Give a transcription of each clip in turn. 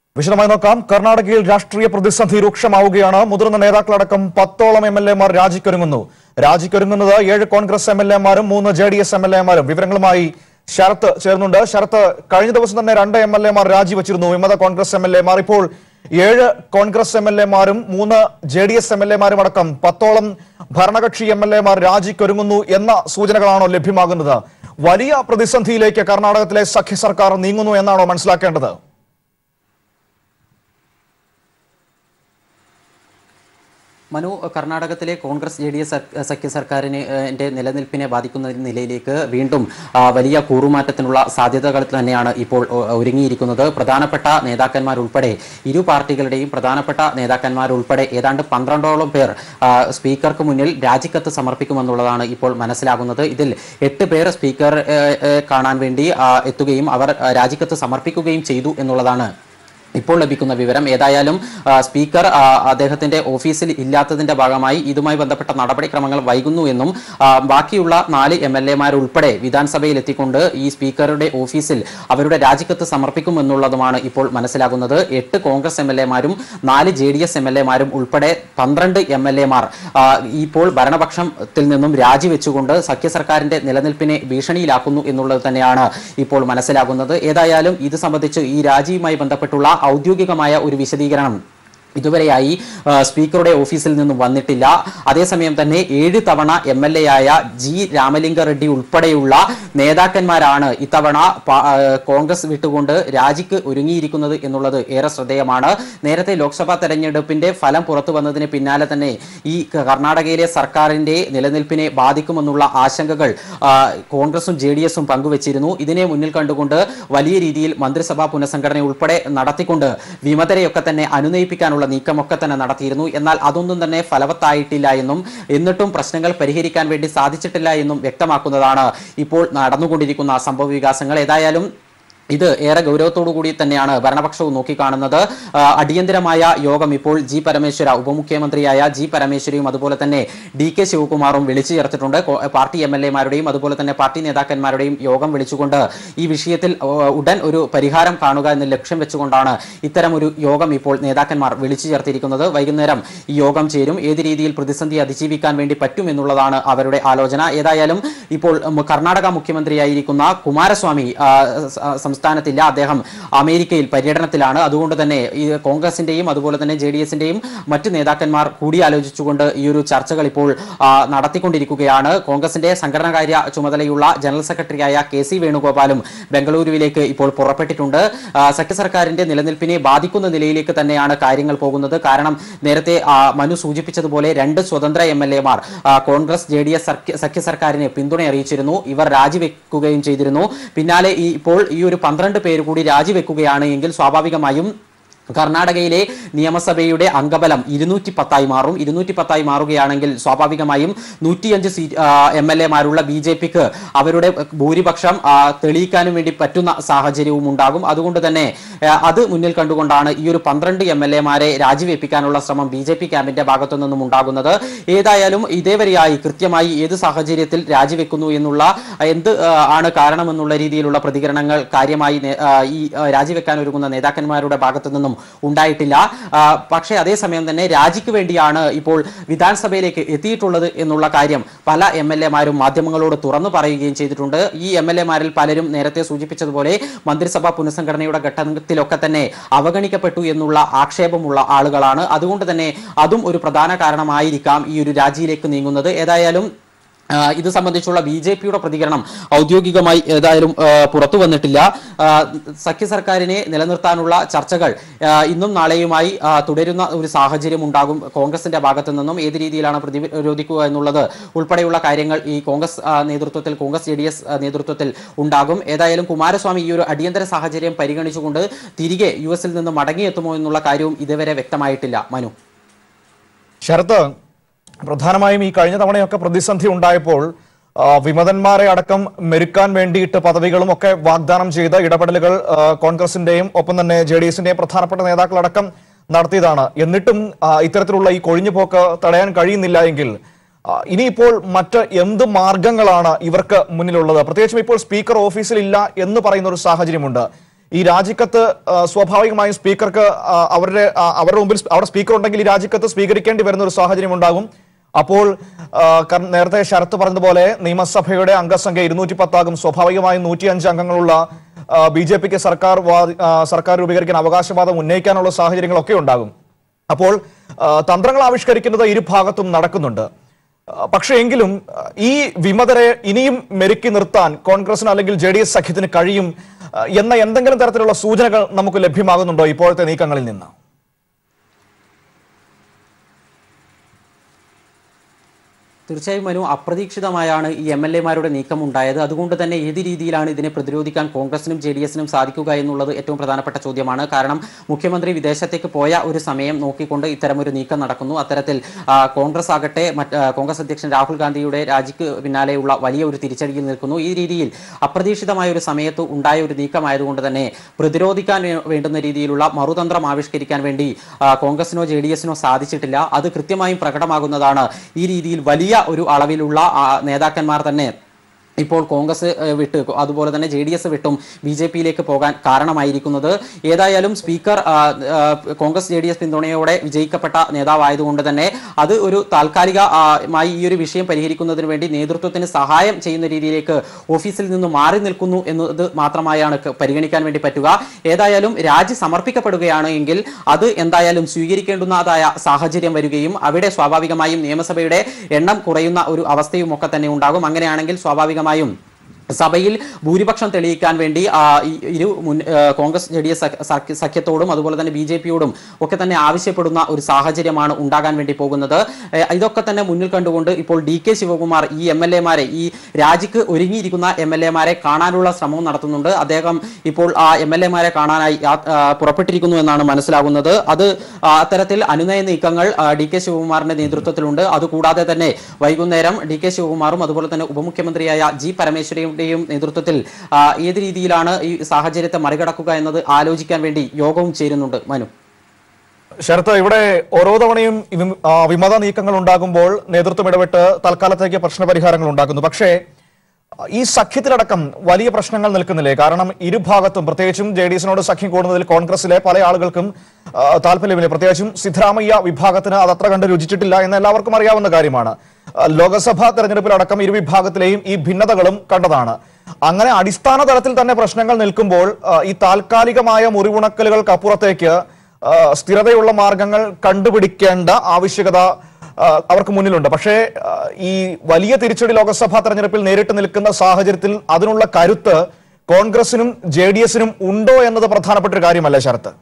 വിശദമായി നോക്കാം കർണാടകയിൽ രാഷ്ട്രീയ പ്രതിസന്ധി രൂക്ഷമാവുകയാണ് മുതിർന്ന നേതാക്കളടക്കം പത്തോളം എം എൽ എമാർ രാജിക്കൊരുങ്ങുന്നു രാജിക്കൊരുങ്ങുന്നത് ഏഴ് കോൺഗ്രസ് എം എൽ എമാരും മൂന്ന് J D S M L എമാരും വിവരങ്ങളുമായി ശരത്ത് ചേർന്നുണ്ട് ശരത്ത് കഴിഞ്ഞ ദിവസം തന്നെ രണ്ട് എം എൽ എമാർ രാജിവെച്ചിരുന്നു വിമത കോൺഗ്രസ് എം എൽ എമാർ ഇപ്പോൾ ഏഴ് കോൺഗ്രസ് എം എൽ എമാരും മൂന്ന് J D S M L എമാരും അടക്കം പത്തോളം ഭരണകക്ഷി എം എൽ എമാർ രാജിക്കൊരുങ്ങുന്നു എന്ന സൂചനകളാണോ ലഭ്യമാകുന്നത് വലിയ പ്രതിസന്ധിയിലേക്ക് കർണാടകത്തിലെ സഖ്യ സർക്കാർ നീങ്ങുന്നു എന്നാണോ മനസ്സിലാക്കേണ്ടത് മനു കർണാടകത്തിലെ കോൺഗ്രസ് ജെ ഡി എസ് സഖ്യ സർക്കാരിനെ ഏഹ്, ന്റെ നിലനിൽപ്പിനെ ബാധിക്കുന്ന നിലയിലേക്ക് വീണ്ടും ആ, വലിയ കൂറുമാറ്റത്തിനുള്ള സാധ്യതകൾ തന്നെയാണ് ഇപ്പോൾ ഒ- ഒരുങ്ങിയിരിക്കുന്നത് പ്രധാനപ്പെട്ട നേതാക്കന്മാരുൾപ്പെടെ ഇരു പാർട്ടികളുടെയും പ്രധാനപ്പെട്ട നേതാക്കന്മാരുൾപ്പെടെ ഏതാണ്ട് പന്ത്രണ്ടോളം പേർ ആ, സ്പീക്കർക്ക് മുന്നിൽ രാജിക്കത്ത് സമർപ്പിക്കുമെന്നുള്ളതാണ് ഇപ്പോൾ മനസ്സിലാകുന്നത് ഇതിൽ എട്ട് പേർ സ്പീക്കർ ഏഹ്, ഏഹ്, കാണാൻ വേണ്ടി ആ, എത്തുകയും അവർ ആ, രാജിക്കത്ത് സമർപ്പിക്കുകയും ചെയ്തു എന്നുള്ളതാണ് ഇപ്പോൾ ലഭിക്കുന്ന വിവരം ഏതായാലും ആ, സ്പീക്കർ ആ, അദ്ദേഹത്തിന്റെ ഓഫീസിൽ ഇല്ലാത്തതിന്റെ ഭാഗമായി ഇതുമായി ബന്ധപ്പെട്ട നടപടിക്രമങ്ങൾ വൈകുന്നു എന്നും ആ, ബാക്കിയുള്ള നാല് എം എൽ എമാരുൾപ്പെടെ വിധാനസഭയിൽ എത്തിക്കൊണ്ട് ഈ സ്പീക്കറുടെ ഓഫീസിൽ അവരുടെ രാജിക്കത്ത് സമർപ്പിക്കുമെന്നുള്ളതുമാണ് ഇപ്പോൾ മനസ്സിലാകുന്നത് എട്ട് കോൺഗ്രസ് എം എൽ എമാരും നാല് J D S M L എമാരും ഉൾപ്പെടെ പന്ത്രണ്ട് എം എൽ എമാർ ഇപ്പോൾ ഭരണപക്ഷത്തിൽ നിന്നും രാജിവെച്ചുകൊണ്ട് സഖ്യ സർക്കാരിന്റെ നിലനിൽപ്പിനെ ഭീഷണിയിലാക്കുന്നു എന്നുള്ളത് തന്നെയാണ് ഇപ്പോൾ മനസ്സിലാകുന്നത് ഏതായാലും ഇത് സംബന്ധിച്ച് ഈ രാജിയുമായി ബന്ധപ്പെട്ടുള്ള ഔദ്യോഗികമായ ഒരു വിശദീകരണം ഇതുവരെയായി ആ, സ്പീക്കറുടെ ഓഫീസിൽ നിന്നും വന്നിട്ടില്ല അതേസമയം തന്നെ ഏഴ് തവണ എം എൽ എ ആയ ജി രാമലിംഗ റെഡ്ഡി ഉൾപ്പെടെയുള്ള നേതാക്കന്മാരാണ് ഇത്തവണ പ- ആ, കോൺഗ്രസ് വിട്ടുകൊണ്ട് രാജിക്ക് ഒരുങ്ങിയിരിക്കുന്നത് എന്നുള്ളത് ഏറെ ശ്രദ്ധേയമാണ് നേരത്തെ ലോക്സഭാ തെരഞ്ഞെടുപ്പിന്റെ ഫലം പുറത്തു വന്നതിന് പിന്നാലെ തന്നെ ഈ കർണാടകയിലെ സർക്കാരിന്റെ നിലനിൽപ്പിനെ ബാധിക്കുമെന്നുള്ള ആശങ്കകൾ ആ, കോൺഗ്രസും ജെ ഡി എസും പങ്കുവച്ചിരുന്നു ഇതിനെ മുന്നിൽ കണ്ടുകൊണ്ട് വലിയ രീതിയിൽ മന്ത്രിസഭാ പുനഃസംഘടന ഉൾപ്പെടെ നടത്തിക്കൊണ്ട് വിമതരെയൊക്കെ തന്നെ അനുനയിപ്പിക്കാനുള്ള നീക്കമൊക്കെ തന്നെ നടത്തിയിരുന്നു എന്നാൽ അതൊന്നും തന്നെ ഫലവത്തായിട്ടില്ല എന്നും എന്നിട്ടും പ്രശ്നങ്ങൾ പരിഹരിക്കാൻ വേണ്ടി സാധിച്ചിട്ടില്ല എന്നും വ്യക്തമാക്കുന്നതാണ് ഇപ്പോൾ നടന്നുകൊണ്ടിരിക്കുന്ന സംഭവ വികാസങ്ങൾ ഏതായാലും ഇത് ഏറെ ഗൗരവത്തോടു കൂടി തന്നെയാണ് ഭരണപക്ഷവും നോക്കിക്കാണുന്നത് ആ, അടിയന്തരമായ യോഗം ഇപ്പോൾ ജി പരമേശ്വര ഉപമുഖ്യമന്ത്രിയായ ജി പരമേശ്വരയും അതുപോലെ തന്നെ ഡി കെ ശിവകുമാറും വിളിച്ചു ചേർത്തിട്ടുണ്ട് കോ- പാർട്ടി എം എൽ എമാരുടെയും അതുപോലെ തന്നെ പാർട്ടി നേതാക്കന്മാരുടെയും യോഗം വിളിച്ചുകൊണ്ട് ഈ വിഷയത്തിൽ ഓ, ഉടൻ ഒരു പരിഹാരം കാണുക എന്ന ലക്ഷ്യം വെച്ചുകൊണ്ടാണ് ഇത്തരം ഒരു യോഗം ഇപ്പോൾ നേതാക്കന്മാർ വിളിച്ചു ചേർത്തിരിക്കുന്നത് വൈകുന്നേരം ഈ യോഗം ചേരും ഏത് രീതിയിൽ പ്രതിസന്ധി അതിജീവിക്കാൻ വേണ്ടി പറ്റും എന്നുള്ളതാണ് അവരുടെ ആലോചന ഏതായാലും ഇപ്പോൾ ഉം, കർണാടക മുഖ്യമന്ത്രിയായിരിക്കുന്ന കുമാരസ്വാമി ആ, സ- ആ, സംസ്ഥാനത്തില്ല അദ്ദേഹം അമേരിക്കയിൽ പര്യടനത്തിലാണ് അതുകൊണ്ട് തന്നെ ഈ കോൺഗ്രസിന്റെയും അതുപോലെ തന്നെ ജെ ഡി എസിന്റെയും മറ്റ് നേതാക്കന്മാർ കൂടിയാലോചിച്ചുകൊണ്ട് ഈ ഒരു ചർച്ചകൾ ഇപ്പോൾ ആ, നടത്തിക്കൊണ്ടിരിക്കുകയാണ് കോൺഗ്രസിന്റെ സംഘടനാകാര്യ ചുമതലയുള്ള ജനറൽ സെക്രട്ടറിയായ കെ സി വേണുഗോപാലും ബംഗളൂരുവിലേക്ക് ഇപ്പോൾ പുറപ്പെട്ടിട്ടുണ്ട് ആ, സഖ്യ സർക്കാരിന്റെ നിലനിൽപ്പിനെ ബാധിക്കുന്ന നിലയിലേക്ക് തന്നെയാണ് കാര്യങ്ങൾ പോകുന്നത് കാരണം നേരത്തെ ആ, മനു സൂചിപ്പിച്ചതുപോലെ രണ്ട് സ്വതന്ത്ര എം എൽ എമാർ കോൺഗ്രസ് ജെ ഡി എസ് സഖ്യ സർക്കാരിനെ പിന്തുണ അറിയിച്ചിരുന്നു ഇവർ രാജിവെക്കുകയും ചെയ്തിരുന്നു പിന്നാലെ ഈ ഇപ്പോൾ ഈ ഒരു പന്ത്രണ്ട് പേര് കൂടി രാജിവെക്കുകയാണ് എങ്കിൽ സ്വാഭാവികമായും കർണാടകയിലെ നിയമസഭയുടെ അംഗബലം ഇരുന്നൂറ്റി പത്തായി മാറും ഇരുന്നൂറ്റി പത്തായി മാറുകയാണെങ്കിൽ സ്വാഭാവികമായും നൂറ്റിയഞ്ച് സീറ്റ് എം എൽ എമാരുള്ള ബി ജെ പിക്ക് അവരുടെ ഭൂരിപക്ഷം ആ, തെളിയിക്കാനും വേണ്ടി പറ്റുന്ന സാഹചര്യവും ഉണ്ടാകും അതുകൊണ്ട് തന്നെ ആ, അത് മുന്നിൽ കണ്ടുകൊണ്ടാണ് ഈ ഒരു പന്ത്രണ്ട് എം എൽ എമാരെ രാജിവെപ്പിക്കാനുള്ള ശ്രമം ബി ജെ പി ക്യാമ്പിന്റെ ഭാഗത്തു നിന്നും ഉണ്ടാകുന്നത് ഏതായാലും ഇതേവരെയായി കൃത്യമായി ഏത് സാഹചര്യത്തിൽ രാജിവെക്കുന്നു എന്നുള്ള എന്ത് ആ, ആണ് കാരണമെന്നുള്ള രീതിയിലുള്ള പ്രതികരണങ്ങൾ കാര്യമായി നേ- ആ, ഈ ആ, രാജിവെക്കാൻ ഒരുങ്ങുന്ന നേതാക്കന്മാരുടെ ഭാഗത്തു നിന്നും ഉണ്ടായിട്ടില്ല ആ, പക്ഷേ അതേസമയം തന്നെ രാജിക്ക് വേണ്ടിയാണ് ഇപ്പോൾ വിധാനസഭയിലേക്ക് എത്തിയിട്ടുള്ളത് എന്നുള്ള കാര്യം പല എം എൽ എമാരും മാധ്യമങ്ങളോട് തുറന്നു പറയുകയും ചെയ്തിട്ടുണ്ട് ഈ എം എൽ എമാരിൽ പലരും നേരത്തെ സൂചിപ്പിച്ചതുപോലെ മന്ത്രിസഭാ പുനഃസംഘടനയുടെ ഘട്ടത്തിലൊക്കെ തന്നെ അവഗണിക്കപ്പെട്ടു എന്നുള്ള ആക്ഷേപമുള്ള ആളുകളാണ് അതുകൊണ്ട് തന്നെ അതും ഒരു പ്രധാന കാരണമായിരിക്കാം ഈ ഒരു രാജിയിലേക്ക് നീങ്ങുന്നത് ഏതായാലും ആ, ഇത് സംബന്ധിച്ചുള്ള ബി ജെ പിയുടെ പ്രതികരണം ഔദ്യോഗികമായി ഏതായാലും ആ, പുറത്തു വന്നിട്ടില്ല ആ, സഖ്യ സർക്കാരിനെ നിലനിർത്താനുള്ള ചർച്ചകൾ ആ, ഇന്നും നാളെയുമായി ആ, തുടരുന്ന ഒരു സാഹചര്യം ഉണ്ടാകും കോൺഗ്രസിന്റെ ഭാഗത്തു നിന്നും ഏത് രീതിയിലാണ് പ്രതിരോധിക്കുക എന്നുള്ളത് ഉൾപ്പെടെയുള്ള കാര്യങ്ങൾ ഈ കോൺഗ്രസ് ആ, നേതൃത്വത്തിൽ കോൺഗ്രസ് ജെ ഡി എസ് നേതൃത്വത്തിൽ ഉണ്ടാകും ഏതായാലും കുമാരസ്വാമി ഈ ഒരു അടിയന്തര സാഹചര്യം പരിഗണിച്ചുകൊണ്ട് തിരികെ യു എസിൽ നിന്ന് മടങ്ങിയെത്തുമോ എന്നുള്ള കാര്യവും ഇതുവരെ വ്യക്തമായിട്ടില്ല മനു ശരത്ത് പ്രധാനമായും ഈ കഴിഞ്ഞ തവണയൊക്കെ പ്രതിസന്ധി ഉണ്ടായപ്പോൾ ആ, വിമതന്മാരെ അടക്കം മെരുക്കാൻ വേണ്ടിയിട്ട് പദവികളും ഒക്കെ വാഗ്ദാനം ചെയ്ത ഇടപെടലുകൾ ആ, കോൺഗ്രസിന്റെയും ഒപ്പം തന്നെ ജെ ഡി എസിന്റെയും പ്രധാനപ്പെട്ട നേതാക്കളടക്കം നടത്തിയതാണ് എന്നിട്ടും ആ, ഇത്തരത്തിലുള്ള ഈ കൊഴിഞ്ഞുപോക്ക് തടയാൻ കഴിയുന്നില്ല എങ്കിൽ ആ, ഇനിയിപ്പോൾ മറ്റ് എന്ത് മാർഗങ്ങളാണ് ഇവർക്ക് മുന്നിലുള്ളത് പ്രത്യേകിച്ചും ഇപ്പോൾ സ്പീക്കർ ഓഫീസിൽ ഇല്ല എന്ന് പറയുന്ന ഒരു സാഹചര്യമുണ്ട് ഈ രാജിക്കത്ത് ആ, സ്വാഭാവികമായും സ്പീക്കർക്ക് ആ, അവരുടെ ആ, അവരുടെ മുമ്പിൽ സ്പ- അവിടെ സ്പീക്കർ ഉണ്ടെങ്കിൽ ഈ രാജിക്കത്ത് സ്വീകരിക്കേണ്ടി വരുന്ന ഒരു സാഹചര്യം ഉണ്ടാകും അപ്പോൾ ആ, കർ- നേരത്തെ ശരത്ത് പറഞ്ഞതുപോലെ നിയമസഭയുടെ അംഗസംഖ്യ ഇരുന്നൂറ്റി പത്താകും സ്വാഭാവികമായും നൂറ്റിയഞ്ച് അംഗങ്ങളുള്ള ബി ജെ പിക്ക് സർക്കാർ വാ- ആ, സർക്കാർ രൂപീകരിക്കാൻ അവകാശവാദം ഉന്നയിക്കാനുള്ള സാഹചര്യങ്ങളൊക്കെ ഉണ്ടാകും അപ്പോൾ ആ, തന്ത്രങ്ങൾ ആവിഷ്കരിക്കുന്നത് ഇരുഭാഗത്തും നടക്കുന്നുണ്ട് ആ, പക്ഷേ എങ്കിലും ആ, ഈ വിമതരെ ഇനിയും മെരുക്കി നിർത്താൻ കോൺഗ്രസിന് അല്ലെങ്കിൽ ജെ ഡി എസ് സഖ്യത്തിന് കഴിയും ആ, എന്ന എന്തെങ്കിലും തരത്തിലുള്ള സൂചനകൾ നമുക്ക് ലഭ്യമാകുന്നുണ്ടോ ഇപ്പോഴത്തെ നീക്കങ്ങളിൽ നിന്ന് തീർച്ചയായും മനു അപ്രതീക്ഷിതമായാണ് ഈ എം എൽ എമാരുടെ നീക്കം ഉണ്ടായത് അതുകൊണ്ട് തന്നെ ഏത് രീതിയിലാണ് ഇതിനെ പ്രതിരോധിക്കാൻ കോൺഗ്രസിനും ജെ ഡി എസിനും സാധിക്കുക എന്നുള്ളത് ഏറ്റവും പ്രധാനപ്പെട്ട ചോദ്യമാണ് കാരണം മുഖ്യമന്ത്രി വിദേശത്തേക്ക് പോയ ഒരു സമയം നോക്കിക്കൊണ്ട് ഇത്തരമൊരു നീക്കം നടക്കുന്നു അത്തരത്തിൽ ആ, കോൺഗ്രസ് ആകട്ടെ മറ്റ് ആ, കോൺഗ്രസ് അധ്യക്ഷൻ രാഹുൽ ഗാന്ധിയുടെ രാജിക്ക് പിന്നാലെയുള്ള വലിയ ഒരു തിരിച്ചടിയിൽ നിൽക്കുന്നു ഈ രീതിയിൽ അപ്രതീക്ഷിതമായ ഒരു സമയത്ത് ഉണ്ടായ ഒരു നീക്കമായതുകൊണ്ട് തന്നെ പ്രതിരോധിക്കാൻ വേ- വേണ്ടുന്ന രീതിയിലുള്ള മറുതന്ത്രം ആവിഷ്കരിക്കാൻ വേണ്ടി ആ, കോൺഗ്രസിനോ ജെ ഡി എസിനോ സാധിച്ചിട്ടില്ല അത് കൃത്യമായും പ്രകടമാകുന്നതാണ് ഈ രീതിയിൽ വലിയ ഒരു അളവിലുള്ള ആ, നേതാക്കന്മാർ തന്നെ ഇപ്പോൾ കോൺഗ്രസ് ഏഹ്, വിട്ട് അതുപോലെ തന്നെ ജെ ഡി എസ് വിട്ടും ബി ജെ പിയിലേക്ക് പോകാൻ കാരണമായിരിക്കുന്നത് ഏതായാലും സ്പീക്കർ ആ, ആ, കോൺഗ്രസ് ജെ ഡി എസ് പിന്തുണയോടെ വിജയിക്കപ്പെട്ട നേതാവായതുകൊണ്ട് തന്നെ അത് ഒരു താൽക്കാലികമായി ഈ ഒരു വിഷയം പരിഹരിക്കുന്നതിന് വേണ്ടി നേതൃത്വത്തിന് സഹായം ചെയ്യുന്ന രീതിയിലേക്ക് ഓഫീസിൽ നിന്ന് മാറി നിൽക്കുന്നു എന്നത് മാത്രമായാണ് ക- പരിഗണിക്കാൻ വേണ്ടി പറ്റുക ഏതായാലും രാജി സമർപ്പിക്കപ്പെടുകയാണ് എങ്കിൽ അത് എന്തായാലും സ്വീകരിക്കേണ്ടുന്നതായ സാഹചര്യം വരികയും അവിടെ സ്വാഭാവികമായും നിയമസഭയുടെ എണ്ണം കുറയുന്ന ഒരു അവസ്ഥയും ഒക്കെ തന്നെ ഉണ്ടാകും അങ്ങനെയാണെങ്കിൽ സ്വാഭാവികമായും സഭയിൽ ഭൂരിപക്ഷം തെളിയിക്കാൻ വേണ്ടി ആ, ഈ ഇരു മുൻ ആ, കോൺഗ്രസ് ജെ ഡി എസ് സഖ്യത്തോടും അതുപോലെ തന്നെ ബി ജെ പിയോടും ഒക്കെ തന്നെ ആവശ്യപ്പെടുന്ന ഒരു സാഹചര്യമാണ് ഉണ്ടാകാൻ വേണ്ടി പോകുന്നത് ഏ, ഇതൊക്കെ തന്നെ മുന്നിൽ കണ്ടുകൊണ്ട് ഇപ്പോൾ ഡി കെ ശിവകുമാർ ഈ എം എൽ എമാരെ ഈ രാജിക്ക് ഒരുങ്ങിയിരിക്കുന്ന എം എൽ എമാരെ കാണാനുള്ള ശ്രമവും നടത്തുന്നുണ്ട് അദ്ദേഹം ഇപ്പോൾ ആ എം എൽ എമാരെ കാണാനായി യാ- ആ, പുറപ്പെട്ടിരിക്കുന്നു എന്നാണ് മനസ്സിലാകുന്നത് അത് ആ, അത്തരത്തിൽ അനുനയ നീക്കങ്ങൾ ഡി കെ ശിവകുമാറിന്റെ നേതൃത്വത്തിലുണ്ട് അതുകൂടാതെ തന്നെ വൈകുന്നേരം ഡി കെ ശിവകുമാറും അതുപോലെ തന്നെ ഉപമുഖ്യമന്ത്രിയായ ജി പരമേശ്വരയുടെയും നേതൃത്വത്തിൽ ആ, ഏത് രീതിയിലാണ് ഈ സാഹചര്യത്തെ മറികടക്കുക എന്നത് ആലോചിക്കാൻ വേണ്ടി യോഗവും ചേരുന്നുണ്ട് മനു ശരത്ത് ഇവിടെ ഓരോ തവണയും വിം- ആ, വിമത നീക്കങ്ങൾ ഉണ്ടാകുമ്പോൾ നേതൃത്വം ഇടപെട്ട് തൽക്കാലത്തേക്ക് പ്രശ്നപരിഹാരങ്ങൾ ഉണ്ടാക്കുന്നു പക്ഷേ ആ, ഈ സഖ്യത്തിലടക്കം വലിയ പ്രശ്നങ്ങൾ നിൽക്കുന്നില്ലേ കാരണം ഇരുഭാഗത്തും പ്രത്യേകിച്ചും ജെ ഡി എസിനോട് സഖ്യം കൂടുന്നതിൽ കോൺഗ്രസിലെ പല ആളുകൾക്കും ആ, താല്പര്യമില്ല പ്രത്യേകിച്ചും സിദ്ധരാമയ്യ വിഭാഗത്തിന് അത് അത്ര കണ്ട് രുചിച്ചിട്ടില്ല എന്ന് എല്ലാവർക്കും അറിയാവുന്ന കാര്യമാണ് ആ, ലോക്സഭാ തെരഞ്ഞെടുപ്പിലടക്കം ഇരുവിഭാഗത്തിലെയും ഈ ഭിന്നതകളും കണ്ടതാണ് അങ്ങനെ അടിസ്ഥാന തലത്തിൽ തന്നെ പ്രശ്നങ്ങൾ നിൽക്കുമ്പോൾ ആ, ഈ താൽക്കാലികമായ മുറിവുണക്കലുകൾക്കപ്പുറത്തേക്ക് ആ, സ്ഥിരതയുള്ള മാർഗങ്ങൾ കണ്ടുപിടിക്കേണ്ട ആവശ്യകത ആ, അവർക്ക് മുന്നിലുണ്ട് പക്ഷേ ആ, ഈ വലിയ തിരിച്ചടി ലോക്സഭാ തെരഞ്ഞെടുപ്പിൽ നേരിട്ട് നിൽക്കുന്ന സാഹചര്യത്തിൽ അതിനുള്ള കരുത്ത് കോൺഗ്രസിനും ജെ ഡി എസിനും ഉണ്ടോ എന്നത് പ്രധാനപ്പെട്ട ഒരു കാര്യമല്ലേ ശരത്ത്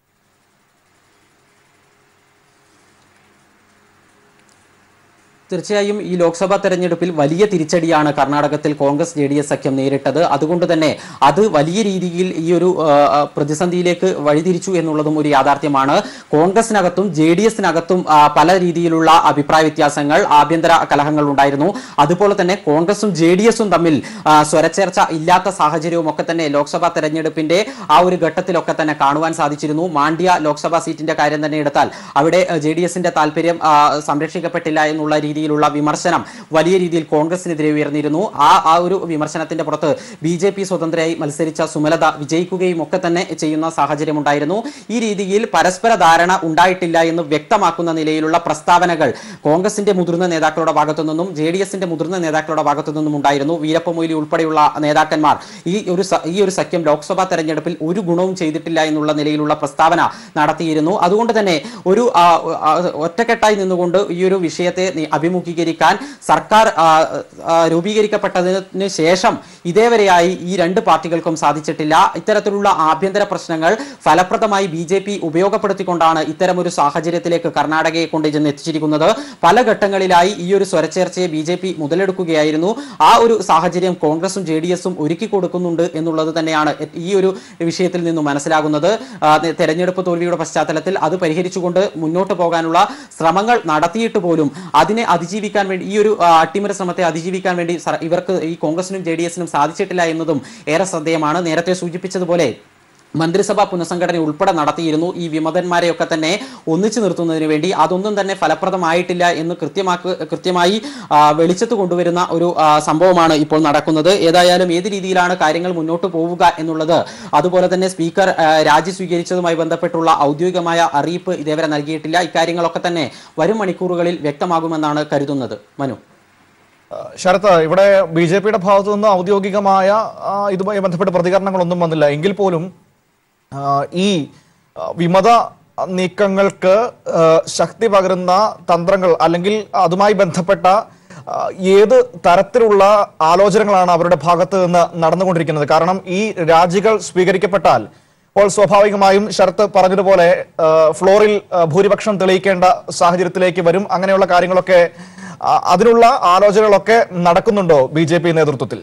തീർച്ചയായും ഈ ലോക്സഭാ തെരഞ്ഞെടുപ്പിൽ വലിയ തിരിച്ചടിയാണ് കർണാടകത്തിൽ കോൺഗ്രസ് ജെ ഡി എസ് സഖ്യം നേരിട്ടത് അതുകൊണ്ട് തന്നെ അത് വലിയ രീതിയിൽ ഈ ഒരു ആ, ആ, പ്രതിസന്ധിയിലേക്ക് വഴിതിരിച്ചു എന്നുള്ളതും ഒരു യാഥാർത്ഥ്യമാണ് കോൺഗ്രസിനകത്തും ജെ ഡി എസിനകത്തും പല രീതിയിലുള്ള അഭിപ്രായ വ്യത്യാസങ്ങൾ ആഭ്യന്തര കലഹങ്ങൾ ഉണ്ടായിരുന്നു അതുപോലെ തന്നെ കോൺഗ്രസും ജെ ഡി എസും തമ്മിൽ ആ, സ്വരച്ചേർച്ച ഇല്ലാത്ത സാഹചര്യവും ഒക്കെ തന്നെ ലോക്സഭാ തെരഞ്ഞെടുപ്പിന്റെ ആ ഒരു ഘട്ടത്തിലൊക്കെ തന്നെ കാണുവാൻ സാധിച്ചിരുന്നു മാണ്ഡ്യ ലോക്സഭാ സീറ്റിന്റെ കാര്യം തന്നെ എടുത്താൽ അവിടെ ജെ ഡി എസിന്റെ താല്പര്യം ആ, സംരക്ഷിക്കപ്പെട്ടില്ല എന്നുള്ള രീതിയിലുള്ള വിമർശനം വലിയ രീതിയിൽ കോൺഗ്രസിനെതിരെ ഉയർന്നിരുന്നു ആ ആ ഒരു വിമർശനത്തിന്റെ പുറത്ത് ബി ജെ പി സ്വതന്ത്രയായി മത്സരിച്ച സുമലത വിജയിക്കുകയും ഒക്കെ തന്നെ ചെയ്യുന്ന സാഹചര്യം ഉണ്ടായിരുന്നു ഈ രീതിയിൽ പരസ്പര ധാരണ ഉണ്ടായിട്ടില്ല എന്ന് വ്യക്തമാക്കുന്ന നിലയിലുള്ള പ്രസ്താവനകൾ കോൺഗ്രസിന്റെ മുതിർന്ന നേതാക്കളുടെ ഭാഗത്തു നിന്നും ജെ ഡി എസിന്റെ മുതിർന്ന നേതാക്കളുടെ ഭാഗത്തു നിന്നും ഉണ്ടായിരുന്നു വീരപ്പ മൊയ്ലി ഉൾപ്പെടെയുള്ള നേതാക്കന്മാർ ഈ ഒരു സ- ഈ ഒരു സഖ്യം ലോക്സഭാ തെരഞ്ഞെടുപ്പിൽ ഒരു ഗുണവും ചെയ്തിട്ടില്ല എന്നുള്ള നിലയിലുള്ള പ്രസ്താവന നടത്തിയിരുന്നു അതുകൊണ്ട് തന്നെ ഒരു ആ, ആ, ഒറ്റക്കെട്ടായി നിന്നുകൊണ്ട് ഈ ഒരു വിഷയത്തെ നി- അഭിമുഖീകരിക്കാൻ സർക്കാർ ആ, ആ, രൂപീകരിക്കപ്പെട്ടതിന് ശേഷം ഇതേവരെയായി ഈ രണ്ട് പാർട്ടികൾക്കും സാധിച്ചിട്ടില്ല ഇത്തരത്തിലുള്ള ആഭ്യന്തര പ്രശ്നങ്ങൾ ഫലപ്രദമായി ബി ജെ പി ഉപയോഗപ്പെടുത്തിക്കൊണ്ടാണ് ഇത്തരമൊരു സാഹചര്യത്തിലേക്ക് കർണാടകയെ കൊണ്ട് ചെന്ന് എത്തിച്ചിരിക്കുന്നത് പല ഘട്ടങ്ങളിലായി ഈ ഒരു സ്വരച്ചേർച്ചയെ ബി ജെ പി മുതലെടുക്കുകയായിരുന്നു ആ ഒരു സാഹചര്യം കോൺഗ്രസും ജെ ഡി എസും ഒരുക്കി കൊടുക്കുന്നുണ്ട് എന്നുള്ളത് തന്നെയാണ് എ- ഈ ഒരു വിഷയത്തിൽ നിന്നും മനസ്സിലാകുന്നത് ആ, തെ- തെരഞ്ഞെടുപ്പ് തോൽവിയുടെ പശ്ചാത്തലത്തിൽ അത് പരിഹരിച്ചുകൊണ്ട് മുന്നോട്ട് പോകാനുള്ള ശ്രമങ്ങൾ നടത്തിയിട്ട് പോലും അതിനെ അതിജീവിക്കാൻ വേണ്ടി ഈ ഒരു ആ, അട്ടിമറി ശ്രമത്തെ അതിജീവിക്കാൻ വേണ്ടി സർ- ഇവർക്ക് ഈ കോൺഗ്രസിനും ജെ ഡി എസിനും സാധിച്ചിട്ടില്ല എന്നതും ഏറെ ശ്രദ്ധേയമാണ് നേരത്തെ സൂചിപ്പിച്ചതുപോലെ മന്ത്രിസഭാ പുനഃസംഘടന ഉൾപ്പെടെ നടത്തിയിരുന്നു ഈ വിമതന്മാരെയൊക്കെ തന്നെ ഒന്നിച്ചു നിർത്തുന്നതിന് വേണ്ടി അതൊന്നും തന്നെ ഫലപ്രദമായിട്ടില്ല എന്ന് കൃത്യമാക്ക് കൃത്യമായി ആ, വെളിച്ചത്ത് കൊണ്ടുവരുന്ന ഒരു ആ, സംഭവമാണ് ഇപ്പോൾ നടക്കുന്നത് ഏതായാലും ഏത് രീതിയിലാണ് കാര്യങ്ങൾ മുന്നോട്ട് പോവുക എന്നുള്ളത് അതുപോലെ തന്നെ സ്പീക്കർ ആ, രാജി സ്വീകരിച്ചതുമായി ബന്ധപ്പെട്ടുള്ള ഔദ്യോഗികമായ അറിയിപ്പ് ഇതേവരെ നൽകിയിട്ടില്ല ഇക്കാര്യങ്ങളൊക്കെ തന്നെ വരും മണിക്കൂറുകളിൽ വ്യക്തമാകുമെന്നാണ് കരുതുന്നത് മനു ശരത്ത് ഇവിടെ ബി ജെ പിയുടെ ഭാഗത്തു നിന്ന് ഔദ്യോഗികമായ ആ, ഇതുമായി ബന്ധപ്പെട്ട പ്രതികരണങ്ങളൊന്നും വന്നില്ല എങ്കിൽ പോലും ആ, ഈ ആ, വിമത നീക്കങ്ങൾക്ക് ആ, ശക്തി പകരുന്ന തന്ത്രങ്ങൾ അല്ലെങ്കിൽ അതുമായി ബന്ധപ്പെട്ട ആ, ഏത് തരത്തിലുള്ള ആലോചനകളാണ് അവരുടെ ഭാഗത്ത് നിന്ന് നടന്നുകൊണ്ടിരിക്കുന്നത് കാരണം ഈ രാജികൾ സ്വീകരിക്കപ്പെട്ടാൽ അപ്പോൾ സ്വാഭാവികമായും ശരത്ത് പറഞ്ഞതുപോലെ ആ, ഫ്ലോറിൽ ആ, ഭൂരിപക്ഷം തെളിയിക്കേണ്ട സാഹചര്യത്തിലേക്ക് വരും അങ്ങനെയുള്ള കാര്യങ്ങളൊക്കെ ആ, അതിനുള്ള ആലോചനകളൊക്കെ നടക്കുന്നുണ്ടോ ബി ജെ പി നേതൃത്വത്തിൽ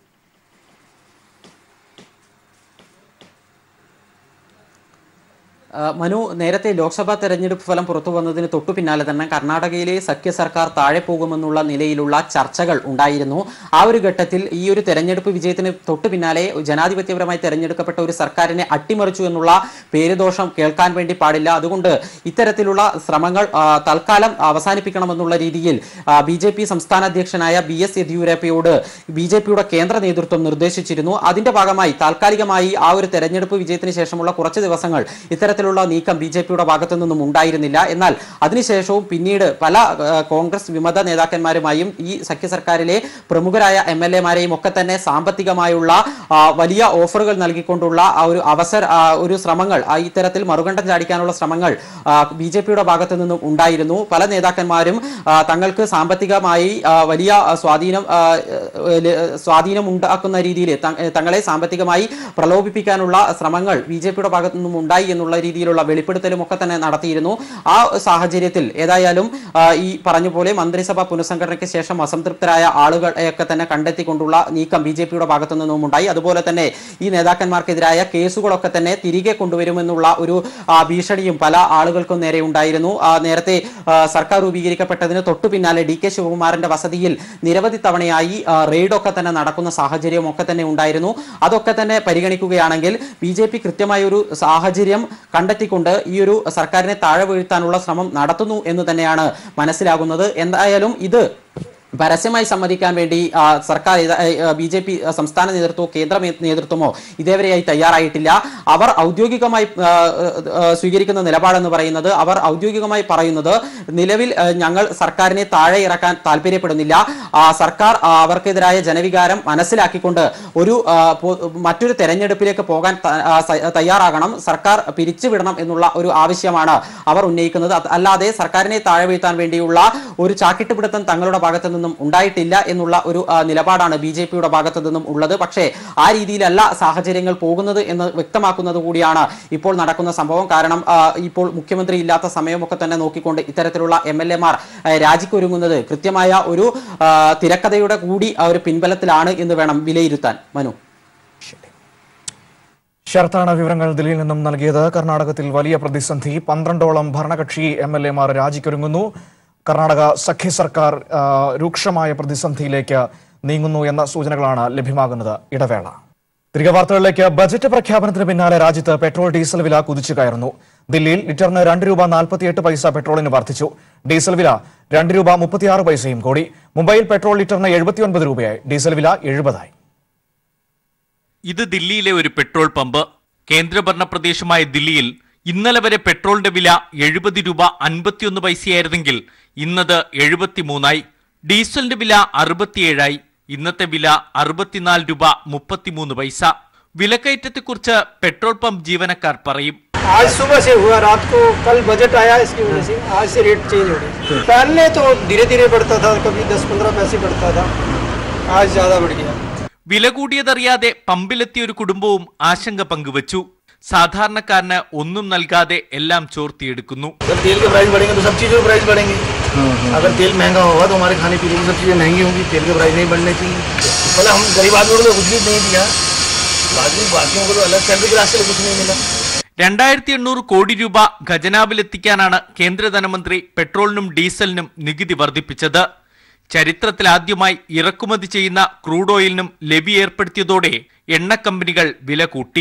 ആ, മനു നേരത്തെ ലോക്സഭാ തെരഞ്ഞെടുപ്പ് ഫലം പുറത്തു വന്നതിന് തൊട്ടു പിന്നാലെ തന്നെ കർണാടകയിലെ സഖ്യ സർക്കാർ താഴെ പോകുമെന്നുള്ള നിലയിലുള്ള ചർച്ചകൾ ഉണ്ടായിരുന്നു ആ ഒരു ഘട്ടത്തിൽ ഈ ഒരു തെരഞ്ഞെടുപ്പ് വിജയത്തിന് തൊട്ടു പിന്നാലെ ജനാധിപത്യപരമായി തെരഞ്ഞെടുക്കപ്പെട്ട ഒരു സർക്കാരിനെ അട്ടിമറിച്ചു എന്നുള്ള പേരുദോഷം കേൾക്കാൻ വേണ്ടി പാടില്ല അതുകൊണ്ട് ഇത്തരത്തിലുള്ള ശ്രമങ്ങൾ ആ, തൽക്കാലം അവസാനിപ്പിക്കണമെന്നുള്ള രീതിയിൽ ബി ജെ പി സംസ്ഥാന അധ്യക്ഷനായ ബി എസ് യെദ്യൂരപ്പയോട് ബി ജെ പിയുടെ കേന്ദ്ര നേതൃത്വം നിർദ്ദേശിച്ചിരുന്നു അതിന്റെ ഭാഗമായി താൽക്കാലികമായി ആ ഒരു തെരഞ്ഞെടുപ്പ് വിജയത്തിന് ശേഷമുള്ള കുറച്ച് ദിവസങ്ങൾ ഇത്തരത്തിലുള്ള നീക്കം ബി ജെ പിയുടെ ഭാഗത്തു നിന്നും ഉണ്ടായിരുന്നില്ല എന്നാൽ അതിനുശേഷവും പിന്നീട് പല ആ, കോൺഗ്രസ് വിമത നേതാക്കന്മാരുമായും ഈ സഖ്യ സർക്കാരിലെ പ്രമുഖരായ എം എൽ എമാരെയും ഒക്കെ തന്നെ സാമ്പത്തികമായുള്ള ആ, വലിയ ഓഫറുകൾ നൽകിക്കൊണ്ടുള്ള ആ ഒരു അവസര ആ, ഒരു ശ്രമങ്ങൾ ആ, ഇത്തരത്തിൽ മറുകണ്ഠം ചാടിക്കാനുള്ള ശ്രമങ്ങൾ ബി ജെ പിയുടെ ഭാഗത്തു നിന്നും ഉണ്ടായിരുന്നു പല നേതാക്കന്മാരും ആ, തങ്ങൾക്ക് സാമ്പത്തികമായി ആ, വലിയ ആ, സ്വാധീനം ആ, ഏ, ല- സ്വാധീനം ഉണ്ടാക്കുന്ന രീതിയിൽ ത- ഏ, തങ്ങളെ സാമ്പത്തികമായി പ്രലോഭിപ്പിക്കാനുള്ള ശ്രമങ്ങൾ ബി ജെ പിയുടെ ഭാഗത്തു നിന്നും ഉണ്ടായി എന്നുള്ള രീതിയിലുള്ള വെളിപ്പെടുത്തലും ഒക്കെ തന്നെ നടത്തിയിരുന്നു ആ സാഹചര്യത്തിൽ ഏതായാലും ആ, ഈ പറഞ്ഞ പോലെ മന്ത്രിസഭാ പുനഃസംഘടനയ്ക്ക് ശേഷം അസംതൃപ്തരായ ആളുകളെയൊക്കെ തന്നെ കണ്ടെത്തിക്കൊണ്ടുള്ള നീക്കം ബി ജെ പിയുടെ ഭാഗത്തു നിന്നും ഉണ്ടായി അതുപോലെ തന്നെ ഈ നേതാക്കന്മാർക്കെതിരായ കേസുകളൊക്കെ തന്നെ തിരികെ കൊണ്ടുവരുമെന്നുള്ള ഒരു ആ, ഭീഷണിയും പല ആളുകൾക്കും നേരെ ഉണ്ടായിരുന്നു ആ, നേരത്തെ ആ, സർക്കാർ രൂപീകരിക്കപ്പെട്ടതിന് തൊട്ടു പിന്നാലെ ഡി കെ ശിവകുമാറിന്റെ വസതിയിൽ നിരവധി തവണയായി ആ, റെയ്ഡൊക്കെ തന്നെ നടക്കുന്ന സാഹചര്യം ഒക്കെ തന്നെ ഉണ്ടായിരുന്നു അതൊക്കെ തന്നെ പരിഗണിക്കുകയാണെങ്കിൽ ബി ജെ പി കൃത്യമായ ഒരു സാഹചര്യം കണ്ടെത്തിക്കൊണ്ട് ഈ ഒരു സർക്കാരിനെ താഴെ വീഴ്ത്താനുള്ള ശ്രമം നടത്തുന്നു എന്ന് തന്നെയാണ് മനസ്സിലാകുന്നത് എന്തായാലും ഇത് പരസ്യമായി സമ്മതിക്കാൻ വേണ്ടി ആ, സർക്കാർ ബി ജെ പി സംസ്ഥാന നേതൃത്വമോ കേന്ദ്ര മേ- നേതൃത്വമോ ഇതേവരെയായി തയ്യാറായിട്ടില്ല അവർ ഔദ്യോഗികമായി ആ, ആ, സ്വീകരിക്കുന്ന നിലപാടെന്ന് പറയുന്നത് അവർ ഔദ്യോഗികമായി പറയുന്നത് നിലവിൽ ആ, ഞങ്ങൾ സർക്കാരിനെ താഴെ ഇറക്കാൻ താല്പര്യപ്പെടുന്നില്ല ആ, സർക്കാർ ആ, അവർക്കെതിരായ ജനവികാരം മനസ്സിലാക്കിക്കൊണ്ട് ഒരു ആ, പൊ- മറ്റൊരു തെരഞ്ഞെടുപ്പിലേക്ക് പോകാൻ ത- ആ, സ- തയ്യാറാകണം സർക്കാർ പിരിച്ചുവിടണം എന്നുള്ള ഒരു ആവശ്യമാണ് അവർ ഉന്നയിക്കുന്നത് അത് അല്ലാതെ സർക്കാരിനെ താഴെ വീഴ്ത്താൻ വേണ്ടിയുള്ള ഒരു ചാക്കിട്ടുപിടുത്തം തങ്ങളുടെ ഭാഗത്തു നിന്നും ഉണ്ടായിട്ടില്ല എന്നുള്ള ഒരു ആ, നിലപാടാണ് ബി ജെ പിയുടെ ഭാഗത്തു നിന്നും ഉള്ളത് പക്ഷേ ആ രീതിയിലല്ല സാഹചര്യങ്ങൾ പോകുന്നത് എന്ന് വ്യക്തമാക്കുന്നത് കൂടിയാണ് ഇപ്പോൾ നടക്കുന്ന സംഭവം കാരണം ആ, ഇപ്പോൾ മുഖ്യമന്ത്രി ഇല്ലാത്ത സമയമൊക്കെ തന്നെ നോക്കിക്കൊണ്ട് ഇത്തരത്തിലുള്ള എം എൽ എമാർ രാജിക്കൊരുങ്ങുന്നത് കൃത്യമായ ഒരു ആ, തിരക്കഥയുടെ കൂടി ആ ഒരു പിൻബലത്തിലാണ് എന്ന് വേണം വിലയിരുത്താൻ മനു ശരത്താണ് വിവരങ്ങൾ ദില്ലിയിൽ നിന്നും നൽകിയത് കർണാടകത്തിൽ വലിയ പ്രതിസന്ധി പന്ത്രണ്ടോളം ഭരണകക്ഷി എം എൽ എമാർ രാജിക്കൊരുങ്ങുന്നു കർണാടക സഖ്യ സർക്കാർ ആ, രൂക്ഷമായ പ്രതിസന്ധിയിലേക്ക് നീങ്ങുന്നു എന്ന സൂചനകളാണ് ലഭ്യമാകുന്നത് ഇടവേള തിരികെ വാർത്തകളിലേക്ക് ബജറ്റ് പ്രഖ്യാപനത്തിന് പിന്നാലെ രാജ്യത്ത് പെട്രോൾ ഡീസൽ വില കുതിച്ചു കയറുന്നു ദില്ലിയിൽ ലിറ്ററിന് രണ്ട് രൂപ നാൽപ്പത്തിയെട്ട് പൈസ പെട്രോളിന് വർദ്ധിച്ചു ഡീസൽ വില രണ്ട് രൂപ മുപ്പത്തിയാറ് പൈസയും കൂടി മുംബൈയിൽ പെട്രോൾ ലിറ്ററിന് എഴുപത്തിയൊൻപത് രൂപയായി ഡീസൽ വില എഴുപതായി ഇത് ദില്ലിയിലെ ഒരു പെട്രോൾ പമ്പ് കേന്ദ്രഭരണ പ്രദേശമായ ദില്ലിയിൽ ഇന്നലെ വരെ പെട്രോളിന്റെ വില എഴുപത് രൂപ അൻപത്തിയൊന്ന് പൈസയായിരുന്നെങ്കിൽ ഇന്നത് എഴുപത്തിമൂന്നായി ഡീസലിന്റെ വില അറുപത്തിയേഴായി ഇന്നത്തെ വില അറുപത്തിനാല് രൂപ മുപ്പത്തിമൂന്ന് പൈസ വിലക്കയറ്റത്തെക്കുറിച്ച് പെട്രോൾ പമ്പ് ജീവനക്കാർ പറയും आज सुबह से हुआ रात को कल बजट आया इसकी वजह से आज से रेट चेंज हो गए पहले तो धीरे धीरे बढ़ता था कभी दस पंद्रह पैसे बढ़ता था आज ज़्यादा बढ़ गया വില കൂടിയതറിയാതെ പമ്പിലെത്തിയ ഒരു കുടുംബവും ആശങ്ക പങ്കുവച്ചു സാധാരണക്കാരന് ഒന്നും നൽകാതെ എല്ലാം ചോർത്തിയെടുക്കുന്നു अगर तेल के प्राइस बढ़ेंगे तो सब चीज़ों के प्राइस बढ़ेंगे अगर तेल महंगा होगा तो हमारे खाने पीने की सब चीज़ें महंगी होंगी तेल के प्राइस नहीं बढ़ने चाहिए मतलब हम गरीब आदमी को तो कुछ भी नहीं दिया बाकी बाकियों को तो अलग सैलरी के रास्ते कुछ नहीं मिला രണ്ടായിരത്തി എണ്ണൂറ് കോടി രൂപ ഖജനാവിലെത്തിക്കാനാണ് കേന്ദ്ര ധനമന്ത്രി പെട്രോളിനും ഡീസലിനും നികുതി വർദ്ധിപ്പിച്ചത് ചരിത്രത്തിലാദ്യമായി ഇറക്കുമതി ചെയ്യുന്ന ക്രൂഡ് ഓയിലിനും ലെവി ഏർപ്പെടുത്തിയതോടെ എണ്ണ കമ്പനികൾ വില കൂട്ടി